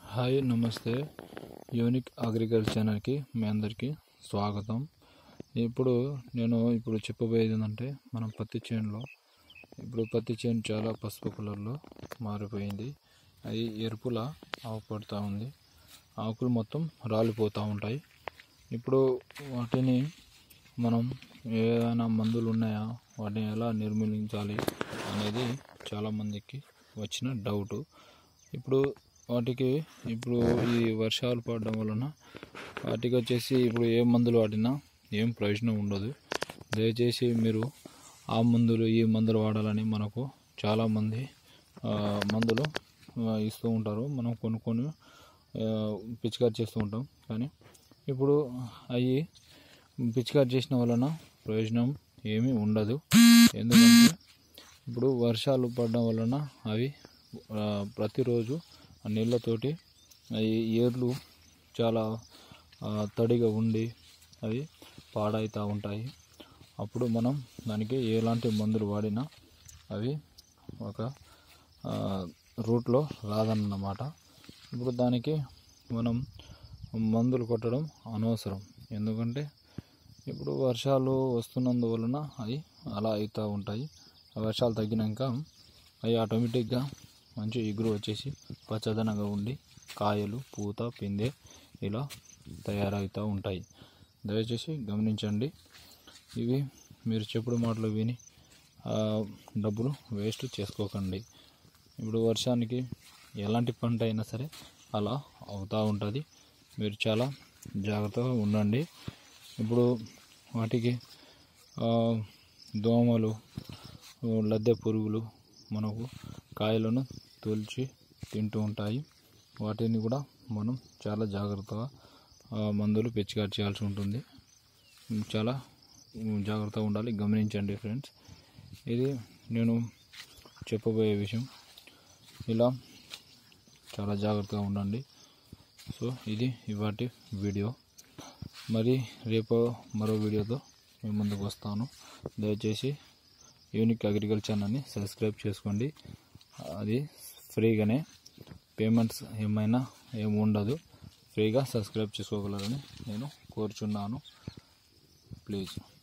hi నమస్తే unique agriculture ఛానల్కి మీ అందరికీ స్వాగతం ఇప్పుడు నేను ఇప్పుడు చెప్పబోయేది ఏంటంటే మనం పత్తి చేనులో ఇప్పుడు పత్తి చేను చాలా పసుపు కలర్లో మారిపోయింది అది ఎరుపులా ఆకుపడుతూ ఉంది ఆకులు మొత్తం రాలిపోతూ ఉంటాయి ఇప్పుడు వాటిని మనం ఏదైనా మందులు ఉన్నాయా వాటిని ఎలా నిర్మూలించాలి అనేది చాలామందికి వచ్చిన డౌటు ఇప్పుడు వాటికి ఇప్పుడు ఈ వర్షాలు పడడం వలన వాటికి వచ్చేసి ఇప్పుడు ఏ మందులు వాడినా ఏం ప్రయోజనం ఉండదు దయచేసి మీరు ఆ మందులు ఈ మందులు వాడాలని మనకు చాలామంది ఆ, మందులు ఆ, ఇస్తూ ఉంటారు మనం కొనుక్కొని ఆ, పిచికారి చేస్తూ ఉంటాం కానీ ఇప్పుడు అవి పిచికారి చేసిన వలన ప్రయోజనం ఏమీ ఉండదు ఎందుకంటే ఇప్పుడు వర్షాలు పడడం వలన అవి ఆ, ప్రతిరోజు ఆ నీళ్ళతోటి అవి ఏర్లు చాలా ఆ, తడిగా ఉండి అవి పాడవుతూ ఉంటాయి అప్పుడు మనం దానికి ఎలాంటి మందులు వాడినా అవి ఒక ఆ, రూట్లో రాదన్నమాట ఇప్పుడు దానికి మనం మందులు కొట్టడం అనవసరం ఎందుకంటే ఇప్పుడు వర్షాలు వస్తున్నందువలన అవి అలా అవుతూ ఉంటాయి ఆ వర్షాలు తగ్గినాక అవి ఆటోమేటిక్గా మంచి ఎగురు వచ్చేసి పచ్చదనంగా ఉండి కాయలు పూత పిందె ఇలా తయారవుతూ ఉంటాయి దయచేసి గమనించండి ఇవి మీరు చెప్పుడు మాటలు విని ఆ, డబ్బులు వేస్ట్ చేసుకోకండి ఇప్పుడు వర్షానికి ఎలాంటి పంట అయినా సరే అలా అవుతూ ఉంటుంది మీరు చాలా జాగ్రత్తగా ఉండండి ఇప్పుడు వాటికి ఆ, దోమలు ఆ, లద్దె పురుగులు మనకు కాయలను తొలిచి తింటూ ఉంటాయి వాటిని కూడా మనం చాలా జాగ్రత్తగా ఆ, మందులు పిచికారి చేయాల్సి ఉంటుంది ఉమ్, చాలా ఉమ్, జాగ్రత్తగా ఉండాలి గమనించండి ఫ్రెండ్స్ ఇది నేను చెప్పబోయే విషయం ఇలా చాలా జాగ్రత్తగా ఉండండి సో ఇది ఇవాటి వీడియో మరి రేపు మరో వీడియోతో మీ ముందుకు వస్తాను దయచేసి యూనిక్ అగ్రికల్చర్ ఛానల్ని సబ్స్క్రైబ్ చేసుకోండి అది ఫ్రీగానే పేమెంట్స్ ఏమైనా ఏమి ఉండదు ఫ్రీగా సబ్స్క్రైబ్ చేసుకోగలరని నేను కోరుచున్నాను ప్లీజ్